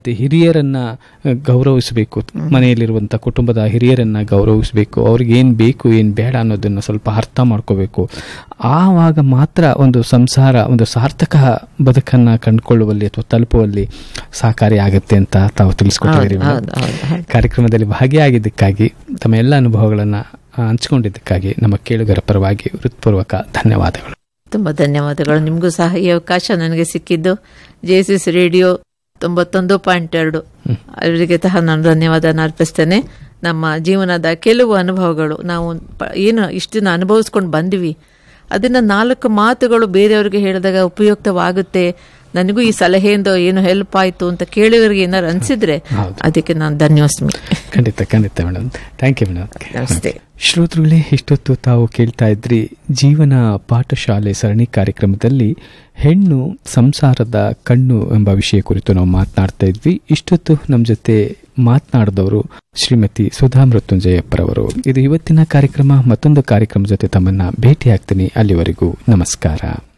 ಮತ್ತೆ ಹಿರಿಯರನ್ನ ಅಹ್, ಗೌರವಿಸಬೇಕು ಮನೆಯಲ್ಲಿರುವಂಥ ಕುಟುಂಬದ ಹಿರಿಯರನ್ನ ಗೌರವಿಸಬೇಕು ಅವ್ರಿಗೆ ಏನು ಬೇಕು ಏನು ಬೇಡ ಅನ್ನೋದನ್ನ ಸ್ವಲ್ಪ ಅರ್ಥ ಮಾಡ್ಕೋಬೇಕು ಆವಾಗ ಮಾತ್ರ ಒಂದು ಸಂಸಾರ ಒಂದು ಸಾರ್ಥಕ ಬದುಕನ್ನ ಕಂಡುಕೊಳ್ಳುವಲ್ಲಿ ಅಥವಾ ತಲುಪುವಲ್ಲಿ ಸಹಕಾರಿ ಆಗುತ್ತೆ ಅಂತ ತಾವು ತಿಳಿಸ್ಕೊಟ್ಟಿದ್ದೀರಿ ಹೌದು, ಮೇಡಮ್. ಹೌದು, ಹೌದು, ಹೌದು. ಕಾರ್ಯಕ್ರಮದಲ್ಲಿ ಭಾಗಿಯಾಗಿದ್ದಕ್ಕಾಗಿ ತಮ್ಮ ಎಲ್ಲ ಅನುಭವಗಳನ್ನ ಆ, ಹಂಚಿಕೊಂಡಿದ್ದಕ್ಕಾಗಿ ನಮ್ಮ ಕೇಳುಗರ ಪರವಾಗಿ ಹೃತ್ಪೂರ್ವಕ ಧನ್ಯವಾದಗಳು ತುಂಬ ಧನ್ಯವಾದಗಳು ನಿಮಗೂ ಸಹ ಈ ಅವಕಾಶ ನನಗೆ ಸಿಕ್ಕಿದ್ದು ಜೆ ಎಸ್ ಎಸ್ ರೇಡಿಯೋ ತೊಂಬತ್ತೊಂದು ಪಾಯಿಂಟ್ ಎರಡು ಅವರಿಗೆ ಸಹ ನಾನು ಧನ್ಯವಾದ ಅರ್ಪಿಸ್ತೇನೆ ನಮ್ಮ ಜೀವನದ ಕೆಲವು ಅನುಭವಗಳು ನಾವು ಪ- ಏನು ಇಷ್ಟು ದಿನ ಅನುಭವಿಸ್ಕೊಂಡು ಬಂದ್ವಿ ಅದನ್ನ ನಾಲ್ಕು ಮಾತುಗಳು ಬೇರೆಯವರಿಗೆ ಹೇಳಿದಾಗ ಉಪಯುಕ್ತವಾಗುತ್ತೆ ನನಗೂ ಈ ಸಲಹೆಯಿಂದ ಏನು ಹೆಲ್ಪ್ ಆಯ್ತು ಅಂತ ಕೇಳಿದವರಿಗೆ ಏನಾರು ಅನ್ಸಿದ್ರೆ ಹೌದು. ಅದಕ್ಕೆ ನಾನು ಧನ್ಯೋಸ್ಮಿ ಖಂಡಿತ ಖಂಡಿತ ಮೇಡಮ್ ಥ್ಯಾಂಕ್ ಯು ಮೇಡಮ್ ನಮಸ್ತೆ ಶ್ರೋತೃಗಳೇ ಇಷ್ಟೊತ್ತು ತಾವು ಕೇಳ್ತಾ ಇದ್ರಿ ಜೀವನ ಪಾಠಶಾಲೆ ಸರಣಿ ಕಾರ್ಯಕ್ರಮದಲ್ಲಿ ಹೆಣ್ಣು ಸಂಸಾರದ ಕಣ್ಣು ಎಂಬ ವಿಷಯ ಕುರಿತು ನಾವು ಮಾತನಾಡ್ತಾ ಇದ್ವಿ ಇಷ್ಟೊತ್ತು ನಮ್ಮ ಜೊತೆ ಮಾತನಾಡಿದವರು ಶ್ರೀಮತಿ ಸುಧಾ ಮೃತ್ಯುಂಜಯಪ್ಪರವರು ಇದು ಇವತ್ತಿನ ಕಾರ್ಯಕ್ರಮ ಮತ್ತೊಂದು ಕಾರ್ಯಕ್ರಮ ಜೊತೆ ತಮ್ಮನ್ನ ಭೇಟಿ ಆಗ್ತೀನಿ ಅಲ್ಲಿವರೆಗೂ ನಮಸ್ಕಾರ